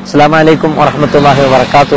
അസ്സാം വലൈക്കും വറഹമത്തല്ലാഹി വാത്തു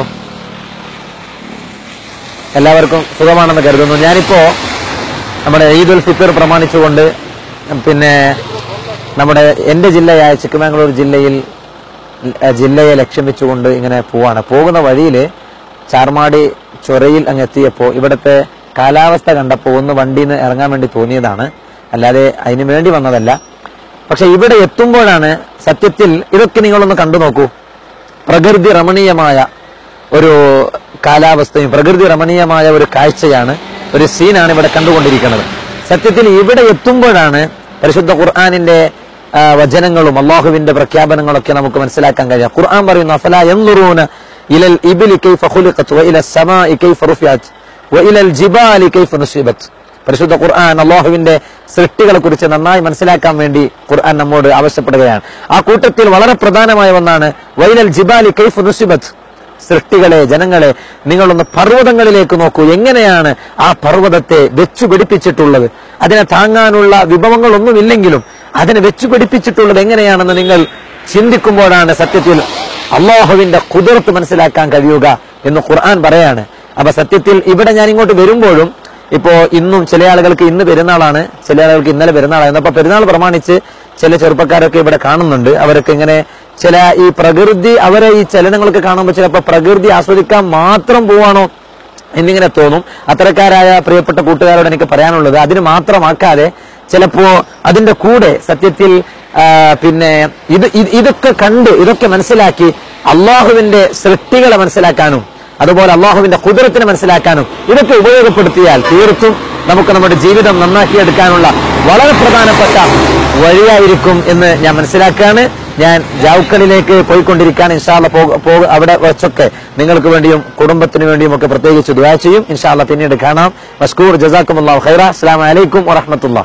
എല്ലാവർക്കും സുഖമാണെന്ന് കരുതുന്നു ഞാനിപ്പോ നമ്മുടെ ഈദ് ഉൽ ഫിത്തർ പ്രമാണിച്ചുകൊണ്ട് പിന്നെ നമ്മുടെ എൻ്റെ ജില്ലയായ ചിക്കമംഗളൂർ ജില്ലയിൽ ഏഹ്, ജില്ലയെ ലക്ഷ്യം വെച്ചുകൊണ്ട് ഇങ്ങനെ പോവാണ് പോകുന്ന വഴിയിൽ ചാർമാടി ചൊരയിൽ അങ്ങ് എത്തിയപ്പോൾ ഇവിടുത്തെ കാലാവസ്ഥ കണ്ടപ്പോൾ ഒന്ന് വണ്ടിയിൽ നിന്ന് ഇറങ്ങാൻ വേണ്ടി തോന്നിയതാണ് അല്ലാതെ അതിന് വേണ്ടി വന്നതല്ല പക്ഷെ ഇവിടെ എത്തുമ്പോഴാണ് സത്യത്തിൽ ഇതൊക്കെ നിങ്ങളൊന്ന് കണ്ടു നോക്കൂ പ്രകൃതി രമണീയമായ ഒരു കാലാവസ്ഥയും പ്രകൃതി രമണീയമായ ഒരു കാഴ്ചയാണ് ഒരു സീനാണ് ഇവിടെ കണ്ടുകൊണ്ടിരിക്കുന്നത് സത്യത്തിൽ ഇവിടെ എത്തുമ്പോഴാണ് പരിശുദ്ധ ഖുർആാനിന്റെ ആ, വചനങ്ങളും അള്ളാഹുവിന്റെ പ്രഖ്യാപനങ്ങളൊക്കെ നമുക്ക് മനസ്സിലാക്കാൻ കഴിയുക ഖുർആൻ പറയുന്നു അഫല യൻദുറൂന ഇലൽ ഇബ്ലി കൈഫ ഖുലിഖത് വഇല സമാഇ കൈഫ റുഫിഅത് വഇലൽ ജിബാലി കൈഫ നുസിബത് പരിശുദ്ധ ഖുർആൻ അള്ളാഹുവിന്റെ സൃഷ്ടികളെ കുറിച്ച് നന്നായി മനസ്സിലാക്കാൻ വേണ്ടി ഖുർആൻ നമ്മോട് ആവശ്യപ്പെടുകയാണ് ആ കൂട്ടത്തിൽ വളരെ പ്രധാനമായ ഒന്നാണ് വൈലൽ ജിബാലി കൈഫ് നുസിബത്ത് സൃഷ്ടികളെ ജനങ്ങളെ നിങ്ങളൊന്ന് പർവ്വതങ്ങളിലേക്ക് നോക്കൂ എങ്ങനെയാണ് ആ പർവ്വതത്തെ വെച്ചു പിടിപ്പിച്ചിട്ടുള്ളത് അതിനെ താങ്ങാനുള്ള വിഭവങ്ങളൊന്നുമില്ലെങ്കിലും അതിനെ വെച്ചു പിടിപ്പിച്ചിട്ടുള്ളത് എങ്ങനെയാണെന്ന് നിങ്ങൾ ചിന്തിക്കുമ്പോഴാണ് സത്യത്തിൽ അള്ളാഹുവിന്റെ കുതിർത്ത് മനസ്സിലാക്കാൻ കഴിയുക എന്ന് ഖുർആൻ പറയാണ് അപ്പൊ സത്യത്തിൽ ഇവിടെ ഞാൻ ഇങ്ങോട്ട് വരുമ്പോഴും ഇപ്പോ ഇന്നും ചില ആളുകൾക്ക് ഇന്ന് പെരുന്നാളാണ് ചില ആളുകൾക്ക് ഇന്നലെ പെരുന്നാളായിരുന്നു അപ്പൊ പെരുന്നാൾ പ്രമാണിച്ച് ചില ചെറുപ്പക്കാരൊക്കെ ഇവിടെ കാണുന്നുണ്ട് അവരൊക്കെ ഇങ്ങനെ ചില ഈ പ്രകൃതി അവരെ ഈ ചലനങ്ങളൊക്കെ കാണുമ്പോൾ ചിലപ്പോൾ പ്രകൃതി ആസ്വദിക്കാൻ മാത്രം പോവാണോ എന്നിങ്ങനെ തോന്നും അത്തരക്കാരായ പ്രിയപ്പെട്ട കൂട്ടുകാരോട് എനിക്ക് പറയാനുള്ളത് അതിന് മാത്രമാക്കാതെ ചിലപ്പോ അതിന്റെ കൂടെ സത്യത്തിൽ ആ, പിന്നെ ഇത് ഇത് ഇതൊക്കെ കണ്ട് ഇതൊക്കെ മനസ്സിലാക്കി അള്ളാഹുവിന്റെ സൃഷ്ടികളെ മനസ്സിലാക്കാനും അതുപോലെ അള്ളാഹുവിന്റെ കുതിരത്തിനെ മനസ്സിലാക്കാനും ഇതൊക്കെ ഉപയോഗപ്പെടുത്തിയാൽ തീർത്തും നമുക്ക് നമ്മുടെ ജീവിതം നന്നാക്കിയെടുക്കാനുള്ള വളരെ പ്രധാനപ്പെട്ട വഴിയായിരിക്കും എന്ന് ഞാൻ മനസ്സിലാക്കുകയാണ് ഞാൻ ജാവുക്കലിലേക്ക് പോയിക്കൊണ്ടിരിക്കുകയാണ് ഇൻഷാല്ല പോക അവിടെ വെച്ചൊക്കെ നിങ്ങൾക്ക് വേണ്ടിയും കുടുംബത്തിന് വേണ്ടിയും ഒക്കെ പ്രത്യേകിച്ച് ദുആ ചെയ്യും ഇൻഷാല്ല പിന്നീട് കാണാം മഷ്കൂർ ജസാക്കുമുല്ലാ ഖൈറ അസ്സാം വലൈക്കും വറഹമത്തുള്ള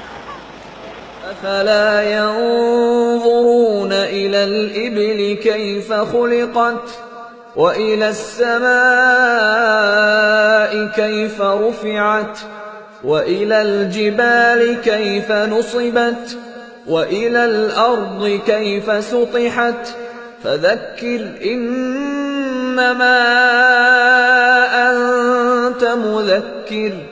أفلا ينظرون إلى الإبل كيف خلقت وإلى السماء كيف رفعت وإلى الجبال كيف نصبت وإلى الأرض كيف سطحت فذكر إنما أنت مذكر